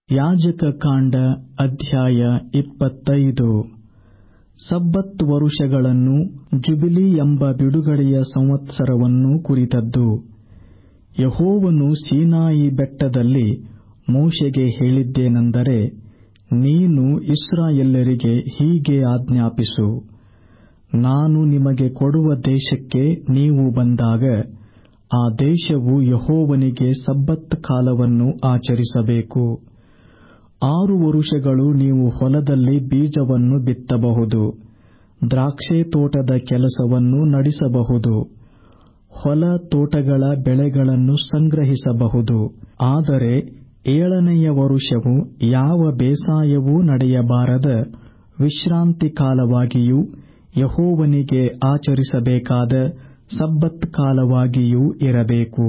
ಯಾಜಕಕಾಂಡ ಅಧ್ಯಾಯ ಇಪ್ಪತ್ತೈದು ಸಬ್ಬತ್ ವರುಷಗಳನ್ನು ಜುಬಿಲಿ ಎಂಬ ಬಿಡುಗಡೆಯ ಸಂವತ್ಸರವನ್ನು ಕುರಿತದ್ದು ಯೆಹೋವನು ಸೀನಾಯಿ ಬೆಟ್ಟದಲ್ಲಿ ಮೋಶೆಗೆ ಹೇಳಿದ್ದೇನೆಂದರೆ ನೀನು ಇಸ್ರಾಯೇಲ್ಯರಿಗೆ ಹೀಗೆ ಆಜ್ಞಾಪಿಸು ನಾನು ನಿಮಗೆ ಕೊಡುವ ದೇಶಕ್ಕೆ ನೀವು ಬಂದಾಗ ಆ ದೇಶವು ಯೆಹೋವನಿಗೆ ಸಬ್ಬತ್ ಕಾಲವನ್ನು ಆಚರಿಸಬೇಕು ಆರು ವರುಷಗಳು ನೀವು ಹೊಲದಲ್ಲಿ ಬೀಜವನ್ನು ಬಿತ್ತಬಹುದು ದ್ರಾಕ್ಷೆ ತೋಟದ ಕೆಲಸವನ್ನು ನಡೆಸಬಹುದು ಹೊಲ ತೋಟಗಳ ಬೆಳೆಗಳನ್ನು ಸಂಗ್ರಹಿಸಬಹುದು ಆದರೆ ಏಳನೆಯ ವರುಷವು ಯಾವ ಬೇಸಾಯವೂ ನಡೆಯಬಾರದ ವಿಶ್ರಾಂತಿ ಕಾಲವಾಗಿಯೂ ಯೆಹೋವನಿಗೆ ಆಚರಿಸಬೇಕಾದ ಸಬ್ಬತ್ ಕಾಲವಾಗಿಯೂ ಇರಬೇಕು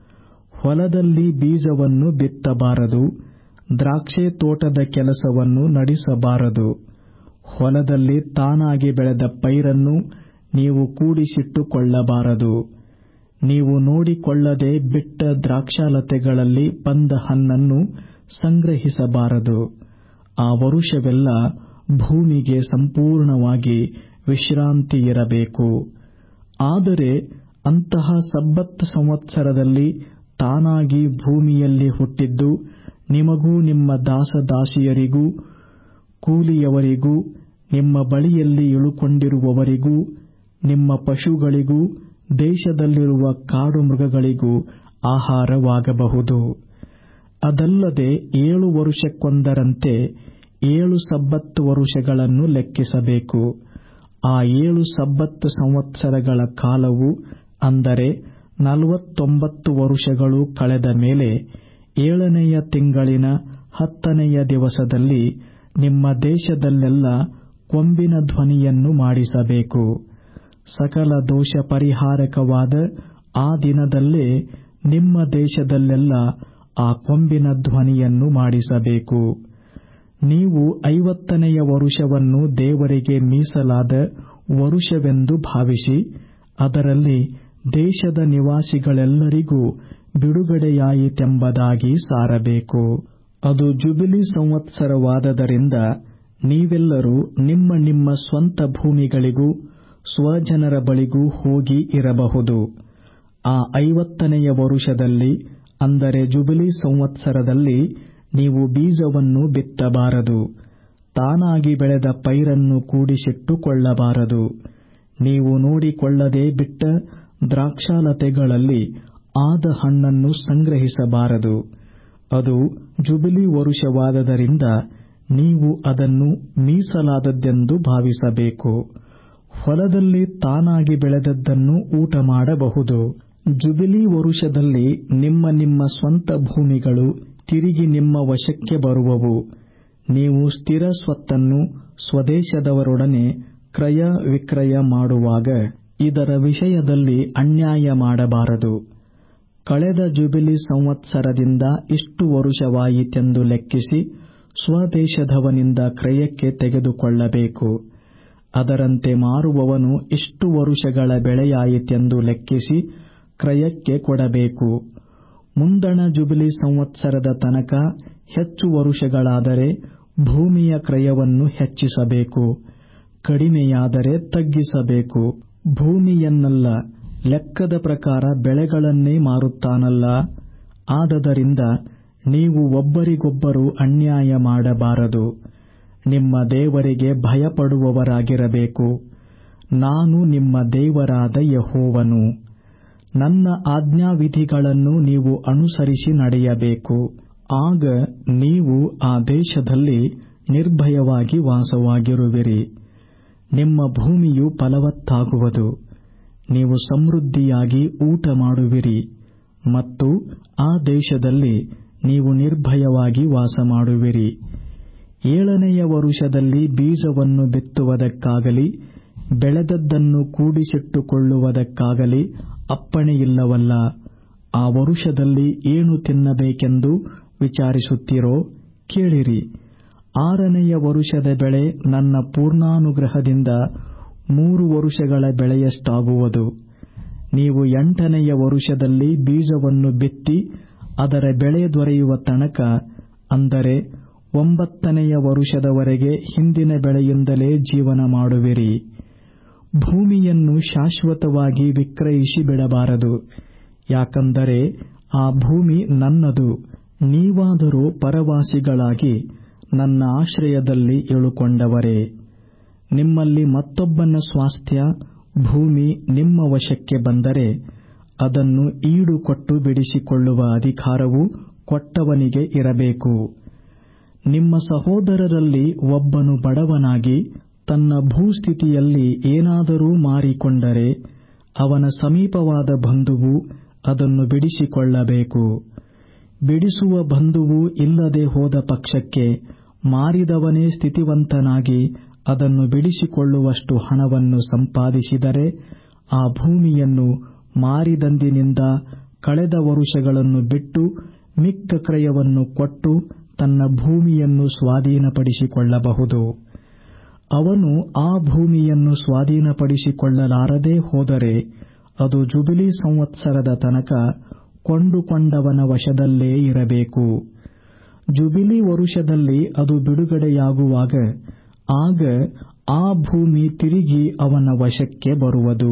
ಹೊಲದಲ್ಲಿ ಬೀಜವನ್ನು ಬಿತ್ತಬಾರದು ದ್ರಾಕ್ಷೆ ತೋಟದ ಕೆಲಸವನ್ನು ನಡೆಸಬಾರದು ಹೊಲದಲ್ಲಿ ತಾನಾಗಿ ಬೆಳೆದ ಪೈರನ್ನು ನೀವು ಕೂಡಿಸಿಟ್ಟುಕೊಳ್ಳಬಾರದು ನೀವು ನೋಡಿಕೊಳ್ಳದೆ ಬಿಟ್ಟ ದ್ರಾಕ್ಷಾಲತೆಗಳಲ್ಲಿ ಬಂದ ಹಣ್ಣನ್ನು ಸಂಗ್ರಹಿಸಬಾರದು ಆ ವರುಷವೆಲ್ಲ ಭೂಮಿಗೆ ಸಂಪೂರ್ಣವಾಗಿ ವಿಶ್ರಾಂತಿಯಿರಬೇಕು ಆದರೆ ಅಂತಹ ಸಬ್ಬತ್ ಸಂವತ್ಸರದಲ್ಲಿ ತಾನಾಗಿ ಭೂಮಿಯಲ್ಲಿ ಹುಟ್ಟಿದ್ದು ನಿಮಗೂ ನಿಮ್ಮ ದಾಸದಾಸಿಯರಿಗೂ ಕೂಲಿಯವರಿಗೂ ನಿಮ್ಮ ಬಳಿಯಲ್ಲಿ ಇಳುಕೊಂಡಿರುವವರಿಗೂ ನಿಮ್ಮ ಪಶುಗಳಿಗೂ ದೇಶದಲ್ಲಿರುವ ಕಾಡು ಮೃಗಗಳಿಗೂ ಆಹಾರವಾಗಬಹುದು ಅದಲ್ಲದೆ ಏಳು ವರುಷಕ್ಕೊಂದರಂತೆ ಏಳು ಸಬ್ಬತ್ ವರುಷಗಳನ್ನು ಲೆಕ್ಕಿಸಬೇಕು ಆ ಏಳು ಸಬ್ಬತ್ ಸಂವತ್ಸರಗಳ ಕಾಲವು ಅಂದರೆ ನಲವತ್ತೊಂಬತ್ತು ವರುಷಗಳು ಕಳೆದ ಮೇಲೆ ಏಳನೆಯ ತಿಂಗಳಿನ ಹತ್ತನೆಯ ದಿವಸದಲ್ಲಿ ನಿಮ್ಮ ದೇಶದಲ್ಲೆಲ್ಲ ಕೊಂಬಿನ ಧ್ವನಿಯನ್ನು ಮಾಡಿಸಬೇಕು ಸಕಲ ದೋಷ ಪರಿಹಾರಕವಾದ ಆ ದಿನದಲ್ಲೇ ನಿಮ್ಮ ದೇಶದಲ್ಲೆಲ್ಲ ಆ ಕೊಂಬಿನ ಧ್ವನಿಯನ್ನು ಮಾಡಿಸಬೇಕು ನೀವು ಐವತ್ತನೆಯ ವರುಷವನ್ನು ದೇವರಿಗೆ ಮೀಸಲಾದ ವರುಷವೆಂದು ಭಾವಿಸಿ ಅದರಲ್ಲಿ ದೇಶದ ನಿವಾಸಿಗಳೆಲ್ಲರಿಗೂ ಬಿಡುಗಡೆಯಾಯಿತೆಂಬುದಾಗಿ ಸಾರಬೇಕು ಅದು ಜುಬಿಲಿ ಸಂವತ್ಸರವಾದದರಿಂದ ನೀವೆಲ್ಲರೂ ನಿಮ್ಮ ನಿಮ್ಮ ಸ್ವಂತ ಭೂಮಿಗಳಿಗೂ ಸ್ವಜನರ ಬಳಿಗೂ ಹೋಗಿ ಇರಬಹುದು ಆ ಐವತ್ತನೆಯ ವರುಷದಲ್ಲಿ ಅಂದರೆ ಜುಬಿಲಿ ಸಂವತ್ಸರದಲ್ಲಿ ನೀವು ಬೀಜವನ್ನು ಬಿತ್ತಬಾರದು ತಾನಾಗಿ ಬೆಳೆದ ಪೈರನ್ನು ಕೂಡಿಸಿಟ್ಟುಕೊಳ್ಳಬಾರದು ನೀವು ನೋಡಿಕೊಳ್ಳದೆ ಬಿಟ್ಟ ದ್ರಾಕ್ಷಾಲತೆಗಳಲ್ಲಿ ಆದ ಹಣ್ಣನ್ನು ಸಂಗ್ರಹಿಸಬಾರದು ಅದು ಜುಬಿಲಿ ವರುಷವಾದದರಿಂದ ನೀವು ಅದನ್ನು ಮೀಸಲಾದದ್ದೆಂದು ಭಾವಿಸಬೇಕು ಹೊಲದಲ್ಲಿ ತಾನಾಗಿ ಬೆಳೆದದ್ದನ್ನು ಊಟ ಮಾಡಬಹುದು ಜುಬಿಲಿ ವರುಷದಲ್ಲಿ ನಿಮ್ಮ ನಿಮ್ಮ ಸ್ವಂತ ಭೂಮಿಗಳು ತಿರುಗಿ ನಿಮ್ಮ ವಶಕ್ಕೆ ಬರುವವು ನೀವು ಸ್ಥಿರ ಸ್ವತ್ತನ್ನು ಸ್ವದೇಶದವರೊಡನೆ ಕ್ರಯ ವಿಕ್ರಯ ಮಾಡುವಾಗ ಇದರ ವಿಷಯದಲ್ಲಿ ಅನ್ಯಾಯ ಮಾಡಬಾರದು ಕಳೆದ ಜುಬಿಲಿ ಸಂವತ್ಸರದಿಂದ ಇಷ್ಟು ವರುಷವಾಯಿತೆಂದು ಲೆಕ್ಕಿಸಿ ಸ್ವದೇಶದವನಿಂದ ಕ್ರಯಕ್ಕೆ ತೆಗೆದುಕೊಳ್ಳಬೇಕು ಅದರಂತೆ ಮಾರುವವನು ಇಷ್ಟು ವರುಷಗಳ ಬೆಳೆಯಾಯಿತೆಂದು ಲೆಕ್ಕಿಸಿ ಕ್ರಯಕ್ಕೆ ಕೊಡಬೇಕು ಮುಂದಣ ಜುಬಿಲಿ ಸಂವತ್ಸರದ ತನಕ ಹೆಚ್ಚು ವರುಷಗಳಾದರೆ ಭೂಮಿಯ ಕ್ರಯವನ್ನು ಹೆಚ್ಚಿಸಬೇಕು ಕಡಿಮೆಯಾದರೆ ತಗ್ಗಿಸಬೇಕು ಭೂಮಿಯನ್ನಲ್ಲ ಲೆಕ್ಕದ ಪ್ರಕಾರ ಬೆಳೆಗಳನ್ನೇ ಮಾರುತ್ತಾನಲ್ಲ ಆದದರಿಂದ ನೀವು ಒಬ್ಬರಿಗೊಬ್ಬರು ಅನ್ಯಾಯ ಮಾಡಬಾರದು ನಿಮ್ಮ ದೇವರಿಗೆ ಭಯಪಡುವವರಾಗಿರಬೇಕು ನಾನು ನಿಮ್ಮ ದೇವರಾದ ಯಹೋವನು ನನ್ನ ಆಜ್ಞಾವಿಧಿಗಳನ್ನು ನೀವು ಅನುಸರಿಸಿ ನಡೆಯಬೇಕು ಆಗ ನೀವು ಆ ದೇಶದಲ್ಲಿ ನಿರ್ಭಯವಾಗಿ ವಾಸವಾಗಿರುವಿರಿ ನಿಮ್ಮ ಭೂಮಿಯು ಫಲವತ್ತಾಗುವುದು ನೀವು ಸಮೃದ್ಧಿಯಾಗಿ ಊಟ ಮಾಡುವಿರಿ ಮತ್ತು ಆ ದೇಶದಲ್ಲಿ ನೀವು ನಿರ್ಭಯವಾಗಿ ವಾಸ ಮಾಡುವಿರಿ ಏಳನೆಯ ವರುಷದಲ್ಲಿ ಬೀಜವನ್ನು ಬಿತ್ತುವುದಕ್ಕಾಗಲಿ ಬೆಳೆದದ್ದನ್ನು ಕೂಡಿಸಿಟ್ಟುಕೊಳ್ಳುವುದಕ್ಕಾಗಲಿ ಅಪ್ಪಣೆಯಿಲ್ಲವಲ್ಲ ಆ ವರುಷದಲ್ಲಿ ಏನು ತಿನ್ನಬೇಕೆಂದು ವಿಚಾರಿಸುತ್ತೀರೋ ಕೇಳಿರಿ ಆರನೆಯ ವರುಷದ ಬೆಳೆ ನನ್ನ ಪೂರ್ಣಾನುಗ್ರಹದಿಂದ ಮೂರು ವರುಷಗಳ ಬೆಳೆಯಷ್ಟಾಗುವುದು ನೀವು ಎಂಟನೆಯ ವರುಷದಲ್ಲಿ ಬೀಜವನ್ನು ಬಿತ್ತಿ ಅದರ ಬೆಳೆ ದೊರೆಯುವ ತನಕ ಅಂದರೆ ಒಂಬತ್ತನೆಯ ವರುಷದವರೆಗೆ ಹಿಂದಿನ ಬೆಳೆಯಿಂದಲೇ ಜೀವನ ಮಾಡುವಿರಿ ಭೂಮಿಯನ್ನು ಶಾಶ್ವತವಾಗಿ ವಿಕ್ರಯಿಸಿ ಬಿಡಬಾರದು ಯಾಕಂದರೆ ಆ ಭೂಮಿ ನನ್ನದು ನೀವಾದರೂ ಪರವಾಸಿಗಳಾಗಿ ನನ್ನ ಆಶ್ರಯದಲ್ಲಿ ಇಳುಕೊಂಡವರೇ ನಿಮ್ಮಲ್ಲಿ ಮತ್ತೊಬ್ಬನ ಸ್ವಾಸ್ಥ್ಯ ಭೂಮಿ ನಿಮ್ಮ ವಶಕ್ಕೆ ಬಂದರೆ ಅದನ್ನು ಈಡು ಕೊಟ್ಟು ಬಿಡಿಸಿಕೊಳ್ಳುವ ಅಧಿಕಾರವು ಕೊಟ್ಟವನಿಗೆ ಇರಬೇಕು ನಿಮ್ಮ ಸಹೋದರರಲ್ಲಿ ಒಬ್ಬನು ಬಡವನಾಗಿ ತನ್ನ ಭೂಸ್ಥಿತಿಯಲ್ಲಿ ಏನಾದರೂ ಮಾರಿಕೊಂಡರೆ ಅವನ ಸಮೀಪವಾದ ಬಂಧುವು ಅದನ್ನು ಬಿಡಿಸಿಕೊಳ್ಳಬೇಕು ಬಿಡಿಸುವ ಬಂಧುವು ಇಲ್ಲದೆ ಹೋದ ಪಕ್ಷಕ್ಕೆ ಮಾರಿದವನೇ ಸ್ಥಿತಿವಂತನಾಗಿ ಅದನ್ನು ಬಿಡಿಸಿಕೊಳ್ಳುವಷ್ಟು ಹಣವನ್ನು ಸಂಪಾದಿಸಿದರೆ ಆ ಭೂಮಿಯನ್ನು ಮಾರಿದಂದಿನಿಂದ ಕಳೆದ ವರುಷಗಳನ್ನು ಬಿಟ್ಟು ಮಿಕ್ಕ ಕ್ರಯವನ್ನು ಕೊಟ್ಟು ತನ್ನ ಭೂಮಿಯನ್ನು ಸ್ವಾಧೀನಪಡಿಸಿಕೊಳ್ಳಬಹುದು ಅವನು ಆ ಭೂಮಿಯನ್ನು ಸ್ವಾಧೀನಪಡಿಸಿಕೊಳ್ಳಲಾರದೆ ಹೋದರೆ ಅದು ಜುಬಿಲಿ ಸಂವತ್ಸರದ ತನಕ ಕೊಂಡುಕೊಂಡವನ ವಶದಲ್ಲೇ ಇರಬೇಕು ಜುಬಿಲಿ ವರುಷದಲ್ಲಿ ಅದು ಬಿಡುಗಡೆಯಾಗುವಾಗ ಆಗ ಆ ಭೂಮಿ ತಿರುಗಿ ಅವನ ವಶಕ್ಕೆ ಬರುವುದು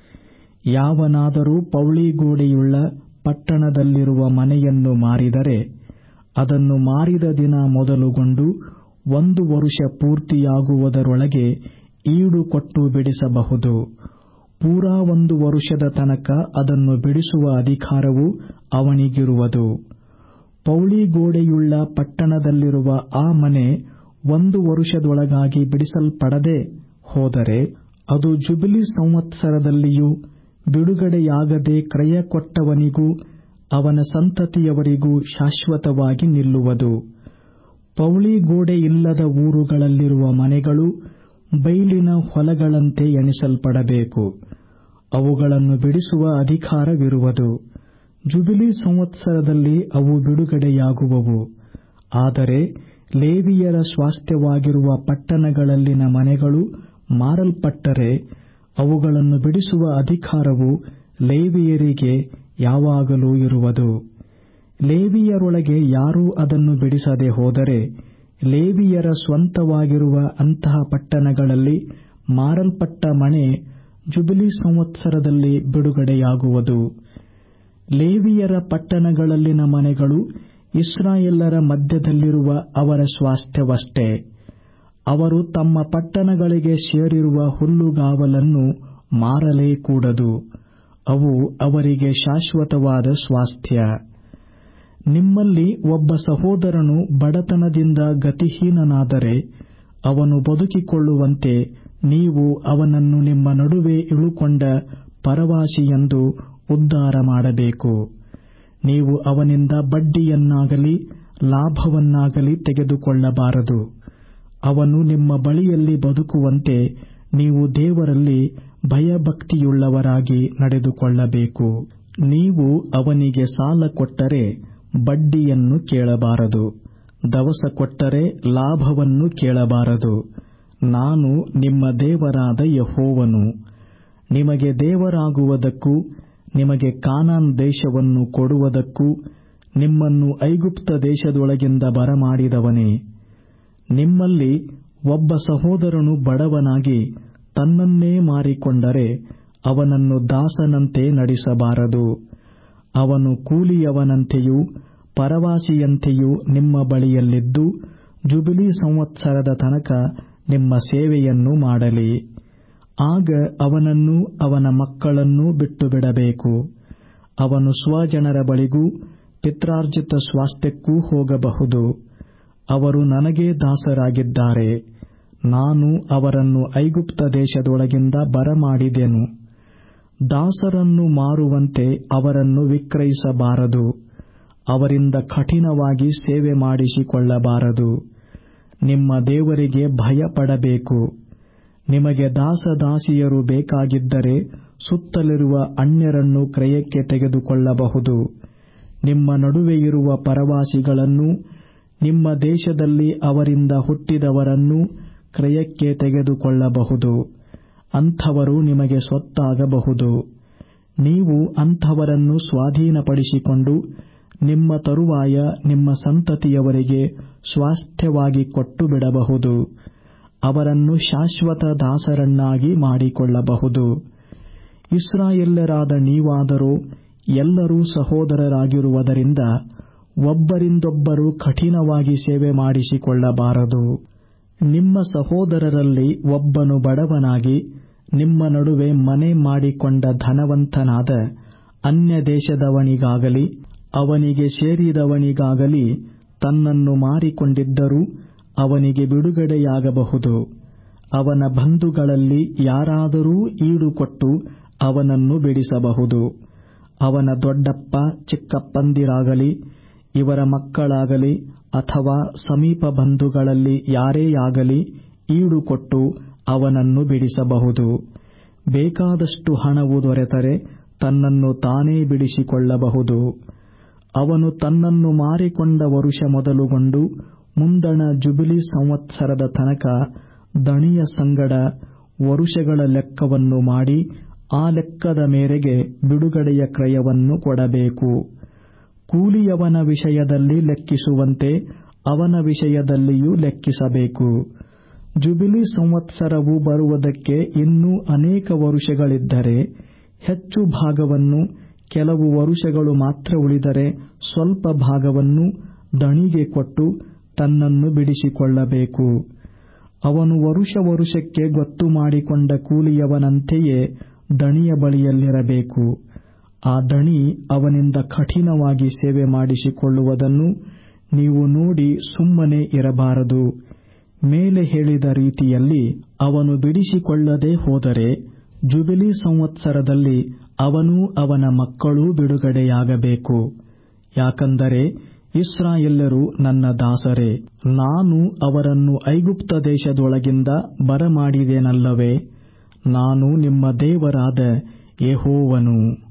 ಯಾವನಾದರೂ ಪೌಳಿಗೋಡೆಯುಳ್ಳ ಪಟ್ಟಣದಲ್ಲಿರುವ ಮನೆಯನ್ನು ಮಾರಿದರೆ ಅದನ್ನು ಮಾರಿದ ದಿನ ಮೊದಲುಗೊಂಡು ಒಂದು ವರುಷ ಪೂರ್ತಿಯಾಗುವುದರೊಳಗೆ ಈಡು ಕೊಟ್ಟು ಬಿಡಿಸಬಹುದು ಪೂರಾ ಒಂದು ವರುಷದ ತನಕ ಅದನ್ನು ಬಿಡಿಸುವ ಅಧಿಕಾರವು ಅವನಿಗಿರುವುದು ಪೌಳಿಗೋಡೆಯುಳ್ಳ ಪಟ್ಟಣದಲ್ಲಿರುವ ಆ ಮನೆ ಒಂದು ವರುಷದೊಳಗಾಗಿ ಬಿಡಿಸಲ್ಪಡದೆ ಹೋದರೆ ಅದು ಜುಬಿಲಿ ಸಂವತ್ಸರದಲ್ಲಿಯೂ ಬಿಡುಗಡೆಯಾಗದೆ ಕ್ರಯ ಕೊಟ್ಟವನಿಗೂ ಅವನ ಸಂತತಿಯವರಿಗೂ ಶಾಶ್ವತವಾಗಿ ನಿಲ್ಲುವುದು ಪೌಳಿಗೋಡೆಯಿಲ್ಲದ ಊರುಗಳಲ್ಲಿರುವ ಮನೆಗಳು ಬೈಲಿನ ಹೊಲಗಳಂತೆ ಎಣಿಸಲ್ಪಡಬೇಕು ಅವುಗಳನ್ನು ಬಿಡಿಸುವ ಅಧಿಕಾರವಿರುವುದು ಜುಬಿಲಿ ಸಂವತ್ಸರದಲ್ಲಿ ಅವು ಬಿಡುಗಡೆಯಾಗುವವು ಆದರೆ ಲೇವಿಯರ ಸ್ವಾಸ್ಥ್ಯವಾಗಿರುವ ಪಟ್ಟಣಗಳಲ್ಲಿನ ಮನೆಗಳು ಮಾರಲ್ಪಟ್ಟರೆ ಅವುಗಳನ್ನು ಬಿಡಿಸುವ ಅಧಿಕಾರವು ಲೇವಿಯರಿಗೆ ಯಾವಾಗಲೂ ಇರುವುದು ಲೇವಿಯರೊಳಗೆ ಯಾರೂ ಅದನ್ನು ಬಿಡಿಸದೆ ಹೋದರೆ ಲೇವಿಯರ ಸ್ವಂತವಾಗಿರುವ ಅಂತಹ ಪಟ್ಟಣಗಳಲ್ಲಿ ಮಾರಲ್ಪಟ್ಟ ಮನೆ ಜುಬಿಲಿ ಸಂವತ್ಸರದಲ್ಲಿ ಬಿಡುಗಡೆಯಾಗುವುದು ಲೇವಿಯರ ಪಟ್ಟಣಗಳಲ್ಲಿನ ಮನೆಗಳು ಇಸ್ರಾಯೇಲರ ಮಧ್ಯದಲ್ಲಿರುವ ಅವರ ಸ್ವಾಸ್ಥ್ಯವಷ್ಟೇ ಅವರು ತಮ್ಮ ಪಟ್ಟಣಗಳಿಗೆ ಸೇರಿರುವ ಹುಲ್ಲುಗಾವಲನ್ನು ಮಾರಲೇ ಕೂಡದು ಅವು ಅವರಿಗೆ ಶಾಶ್ವತವಾದ ಸ್ವಾಸ್ಥ್ಯ ನಿಮ್ಮಲ್ಲಿ ಒಬ್ಬ ಸಹೋದರನು ಬಡತನದಿಂದ ಗತಿಹೀನನಾದರೆ ಅವನು ಬದುಕಿಕೊಳ್ಳುವಂತೆ ನೀವು ಅವನನ್ನು ನಿಮ್ಮ ನಡುವೆ ಇಳುಕೊಂಡ ಪರವಾಸಿಯೆಂದು ಉದ್ಧಾರ ಮಾಡಬೇಕು ನೀವು ಅವನಿಂದ ಬಡ್ಡಿಯನ್ನಾಗಲಿ ಲಾಭವನ್ನಾಗಲಿ ತೆಗೆದುಕೊಳ್ಳಬಾರದು ಅವನು ನಿಮ್ಮ ಬಳಿಯಲ್ಲಿ ಬದುಕುವಂತೆ ನೀವು ದೇವರಲ್ಲಿ ಭಯಭಕ್ತಿಯುಳ್ಳವರಾಗಿ ನಡೆದುಕೊಳ್ಳಬೇಕು ನೀವು ಅವನಿಗೆ ಸಾಲ ಕೊಟ್ಟರೆ ಬಡ್ಡಿಯನ್ನು ಕೇಳಬಾರದು ದವಸ ಕೊಟ್ಟರೆ ಲಾಭವನ್ನು ಕೇಳಬಾರದು ನಾನು ನಿಮ್ಮ ದೇವರಾದ ಯಹೋವನು ನಿಮಗೆ ದೇವರಾಗುವುದಕ್ಕೂ ನಿಮಗೆ ಕಾನಾನ್ ದೇಶವನ್ನು ಕೊಡುವುದಕ್ಕೂ ನಿಮ್ಮನ್ನು ಐಗುಪ್ತ ದೇಶದೊಳಗಿಂದ ಬರಮಾಡಿದವನೇ ನಿಮ್ಮಲ್ಲಿ ಒಬ್ಬ ಸಹೋದರನು ಬಡವನಾಗಿ ತನ್ನನ್ನೇ ಮಾರಿಕೊಂಡರೆ ಅವನನ್ನು ದಾಸನಂತೆ ನಡೆಸಬಾರದು ಅವನು ಕೂಲಿಯವನಂತೆಯೂ ಪರವಾಸಿಯಂತೆಯೂ ನಿಮ್ಮ ಬಳಿಯಲ್ಲಿದ್ದು ಜುಬಿಲಿ ಸಂವತ್ಸರದ ತನಕ ನಿಮ್ಮ ಸೇವೆಯನ್ನು ಮಾಡಲಿ ಆಗ ಅವನನ್ನೂ ಅವನ ಮಕ್ಕಳನ್ನೂ ಬಿಟ್ಟುಬಿಡಬೇಕು ಅವನು ಸ್ವಜನರ ಬಳಿಗೂ ಪಿತ್ರಾರ್ಜಿತ ಸ್ವಾಸ್ಥ್ಯಕ್ಕೂ ಹೋಗಬಹುದು ಅವರು ನನಗೇ ದಾಸರಾಗಿದ್ದಾರೆ ನಾನು ಅವರನ್ನು ಐಗುಪ್ತ ದೇಶದೊಳಗಿಂದ ಬರಮಾಡಿದೆನು ದಾಸರನ್ನು ಮಾರುವಂತೆ ಅವರನ್ನು ವಿಕ್ರಯಿಸಬಾರದು ಅವರಿಂದ ಕಠಿಣವಾಗಿ ಸೇವೆ ಮಾಡಿಸಿಕೊಳ್ಳಬಾರದು ನಿಮ್ಮ ದೇವರಿಗೆ ಭಯಪಡಬೇಕು ನಿಮಗೆ ದಾಸದಾಸಿಯರು ಬೇಕಾಗಿದ್ದರೆ ಸುತ್ತಲಿರುವ ಅನ್ಯರನ್ನು ಕ್ರಯಕ್ಕೆ ತೆಗೆದುಕೊಳ್ಳಬಹುದು ನಿಮ್ಮ ನಡುವೆ ಇರುವ ಪರವಾಸಿಗಳನ್ನೂ ನಿಮ್ಮ ದೇಶದಲ್ಲಿ ಅವರಿಂದ ಹುಟ್ಟಿದವರನ್ನೂ ಕ್ರಯಕ್ಕೆ ತೆಗೆದುಕೊಳ್ಳಬಹುದು ಅಂಥವರು ನಿಮಗೆ ಸ್ವತ್ತಾಗಬಹುದು ನೀವು ಅಂಥವರನ್ನು ಸ್ವಾಧೀನಪಡಿಸಿಕೊಂಡು ನಿಮ್ಮ ತರುವಾಯ ನಿಮ್ಮ ಸಂತತಿಯವರಿಗೆ ಸ್ವಾಸ್ಥ್ಯವಾಗಿ ಕೊಟ್ಟು ಬಿಡಬಹುದು ಅವರನ್ನು ಶಾಶ್ವತ ದಾಸರನ್ನಾಗಿ ಮಾಡಿಕೊಳ್ಳಬಹುದು ಇಸ್ರಾಯೇಲ್ಯರಾದ ನೀವಾದರೋ ಎಲ್ಲರೂ ಸಹೋದರರಾಗಿರುವುದರಿಂದ ಒಬ್ಬರಿಂದೊಬ್ಬರು ಕಠಿಣವಾಗಿ ಸೇವೆ ಮಾಡಿಸಿಕೊಳ್ಳಬಾರದು ನಿಮ್ಮ ಸಹೋದರರಲ್ಲಿ ಒಬ್ಬನು ಬಡವನಾಗಿ ನಿಮ್ಮ ನಡುವೆ ಮನೆ ಮಾಡಿಕೊಂಡ ಧನವಂತನಾದ ಅನ್ಯ ದೇಶದವನಿಗಾಗಲಿ ಅವನಿಗೆ ಸೇರಿದವನಿಗಾಗಲಿ ತನ್ನನ್ನು ಮಾರಿಕೊಂಡಿದ್ದರೂ ಅವನಿಗೆ ಬಿಡುಗಡೆಯಾಗಬಹುದು ಅವನ ಬಂಧುಗಳಲ್ಲಿ ಯಾರಾದರೂ ಈಡುಕೊಟ್ಟು ಅವನನ್ನು ಬಿಡಿಸಬಹುದು ಅವನ ದೊಡ್ಡಪ್ಪ ಚಿಕ್ಕಪ್ಪಂದಿರಾಗಲಿ ಇವರ ಮಕ್ಕಳಾಗಲಿ ಅಥವಾ ಸಮೀಪ ಬಂಧುಗಳಲ್ಲಿ ಯಾರೇ ಆಗಲಿ ಈಡುಕೊಟ್ಟು ಅವನನ್ನು ಬಿಡಿಸಬಹುದು ಬೇಕಾದಷ್ಟು ಹಣವು ದೊರೆತರೆ ತನ್ನನ್ನು ತಾನೇ ಬಿಡಿಸಿಕೊಳ್ಳಬಹುದು ಅವನು ತನ್ನನ್ನು ಮಾರಿಕೊಂಡ ವರುಷ ಮೊದಲುಗೊಂಡು ಮುಂದಣ ಜುಬಿಲಿ ಸಂವತ್ಸರದ ತನಕ ದಣಿಯ ಸಂಗಡ ವರುಷಗಳ ಲೆಕ್ಕವನ್ನು ಮಾಡಿ ಆ ಲೆಕ್ಕದ ಮೇರೆಗೆ ಬಿಡುಗಡೆಯ ಕ್ರಯವನ್ನು ಕೊಡಬೇಕು ಕೂಲಿಯವನ ವಿಷಯದಲ್ಲಿ ಲೆಕ್ಕಿಸುವಂತೆ ಅವನ ವಿಷಯದಲ್ಲಿಯೂ ಲೆಕ್ಕಿಸಬೇಕು ಜುಬಿಲಿ ಸಂವತ್ಸರವು ಬರುವುದಕ್ಕೆ ಇನ್ನೂ ಅನೇಕ ವರುಷಗಳಿದ್ದರೆ ಹೆಚ್ಚು ಭಾಗವನ್ನು ಕೆಲವು ವರುಷಗಳು ಮಾತ್ರ ಉಳಿದರೆ ಸ್ವಲ್ಪ ಭಾಗವನ್ನು ದಣಿಗೆ ಕೊಟ್ಟು ತನ್ನನ್ನು ಬಿಡಿಸಿಕೊಳ್ಳಬೇಕು ಅವನು ವರುಷ ವರುಷಕ್ಕೆ ಗೊತ್ತು ಮಾಡಿಕೊಂಡ ಕೂಲಿಯವನಂತೆಯೇ ದಣಿಯ ಬಳಿಯಲ್ಲಿರಬೇಕು ಆ ದಣಿ ಅವನಿಂದ ಕಠಿಣವಾಗಿ ಸೇವೆ ಮಾಡಿಸಿಕೊಳ್ಳುವುದನ್ನು ನೀವು ನೋಡಿ ಸುಮ್ಮನೆ ಇರಬಾರದು ಮೇಲೆ ಹೇಳಿದ ರೀತಿಯಲ್ಲಿ ಅವನು ಬಿಡಿಸಿಕೊಳ್ಳದೆ ಹೋದರೆ ಜುಬಿಲಿ ಸಂವತ್ಸರದಲ್ಲಿ ಅವನೂ ಅವನ ಮಕ್ಕಳೂ ಬಿಡುಗಡೆಯಾಗಬೇಕು ಯಾಕಂದರೆ ಇಸ್ರಾಯೇಲ್ಯರು ನನ್ನ ದಾಸರೇ ನಾನು ಅವರನ್ನು ಐಗುಪ್ತ ದೇಶದೊಳಗಿಂದ ಬರಮಾಡಿದೆನಲ್ಲವೇ ನಾನು ನಿಮ್ಮ ದೇವರಾದ ಯೆಹೋವನು